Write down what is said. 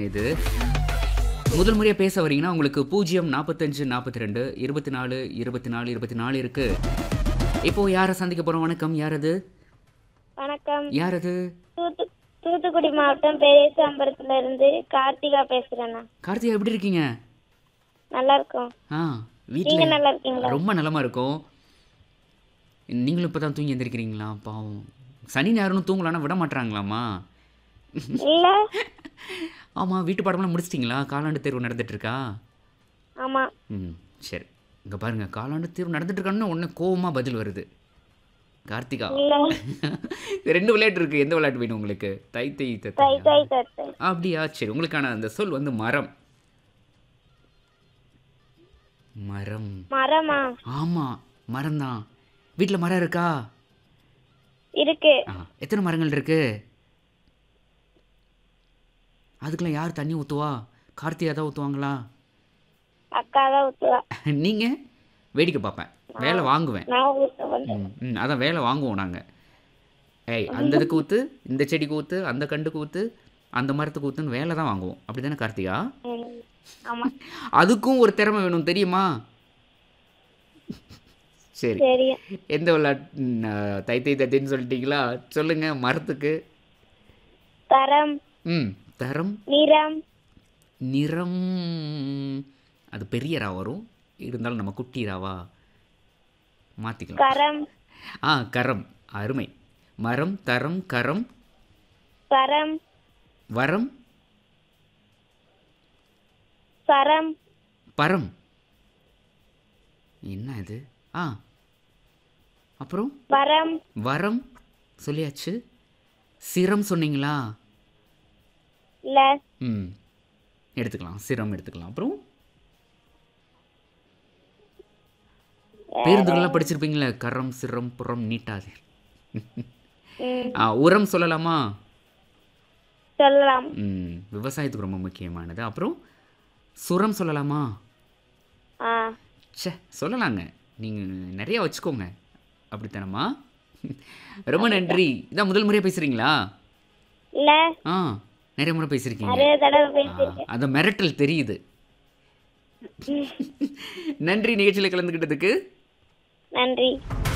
இது முதல் முறையாக பேச வரீங்கன்னா உங்களுக்கு பூஜ்ஜியம் நாற்பத்தஞ்சு நாற்பத்தி ரெண்டு இருபத்தி நாலு இருபத்தி நாலு இருபத்தி நாலு இருக்கு இப்போ யாரை சந்திக்க போறோம் வணக்கம் யார் அது வணக்கம் யார் அது தூத்து தூத்துக்குடி மாவட்டம் பெரியசாம்பரத்துல இருந்து கார்த்திகா பேசுறேண்ணா கார்த்திகா எப்படி இருக்கீங்க நல்லா இருக்கோம் ஆ நீங்க வீட்டில் நல்லா இருக்கீங்களா ரொம்ப நலமா இருக்கும் நீங்களும் இப்போ தான் தூங்கி எந்திரிக்கிறீங்களா பாவம் சனி ஞாயிறும் தூங்கலான்னா விட மாட்டாங்களாம்மா இல்ல ஆமாம் வீட்டு பாடமெல்லாம் முடிச்சிட்டிங்களா காலாண்டு தேர்வு நடந்துட்டு இருக்கா ஆமா ம் சரி இங்கே பாருங்க காலாண்டு தேர்வு நடந்துட்டு இருக்கான்னு உடனே கோவமாக பதில் வருது கார்த்திகா இல்ல ரெண்டு விளையாட்டு இருக்கு எந்த விளையாட்டு வேணும் உங்களுக்கு தை தை தை தத்தை தை தத்தை அப்படியா சரி உங்களுக்கான அந்த சொல் வந்து மரம் மரம் மரமா ஆமாம் மரம் தான் வீட்டில் மரம் இருக்கா இருக்கு ஆ எத்தனை மரங்கள் இருக்கு அதுக்கெல்லாம் யார் தண்ணி ஊற்றுவா கார்த்திகா தான் ஊற்றுவாங்களா அக்கா தான் ஊத்துவா நீங்கள் வேடிக்கை பார்ப்பேன் வேலை வாங்குவேன் நான் ஊத்த வந்தேன் ம் ம் அதான் வேலை வாங்குவோம் நாங்கள் ஏய் அந்த இதுக்கு ஊற்று இந்த செடிக்கு ஊற்று அந்த கண்டுக்கு ஊற்று அந்த மரத்துக்கு ஊற்றுன்னு வேலை தான் வாங்குவோம் அப்படி தானே கார்த்திகா ம். ஆமா அதுக்கும் ஒரு திறமை வேணும் தெரியுமா சரி தெரியும் எந்த விளையாட்டு ம், ஆ, தை தை தத்தின்னு சொல்லிட்டீங்களா சொல்லுங்க மரத்துக்கு தரம் ம் தரம் நிறம் நிறம் அது பெரிய ரா வரும் இருந்தாலும் நம்ம குட்டி ராவா மாற்றிக்கலாம் கரம் ஆ கரம் அருமை மரம் தரம் கரம் சரம் வரம் சரம் பரம் என்ன இது ஆ அப்புறம் வரம் வரம் சொல்லியாச்சு சிரம் சொன்னீங்களா இல்ல ம் எடுத்துக்கலாம் சிரம் எடுத்துக்கலாம் அப்புறம் பேருந்துகள்லாம் படிச்சிருப்பீங்களே கரம் சிரம் புறம் நீட்டாது ம். ஆ உரம் சொல்லலாமா சொல்லலாம் ம் விவசாயத்துக்கு ரொம்ப முக்கியமானது அப்புறம் சுரம் சொல்லலாமா ஆ ச்சே சொல்லலாங்க நீங்கள் நிறைய வச்சுக்கோங்க அப்படித்தானம்மா ரொம்ப நன்றி இதான் முதல் முறையாக பேசுகிறீங்களா இல்ல ஆ நிறைய முறை பேசியிருக்கீங்க நிறைய தடவை ஆ, பேசிருக்கேன் அந்த மிரட்டல் தெரியுது நன்றி நிகழ்ச்சியில் கலந்துக்கிட்டதுக்கு நன்றி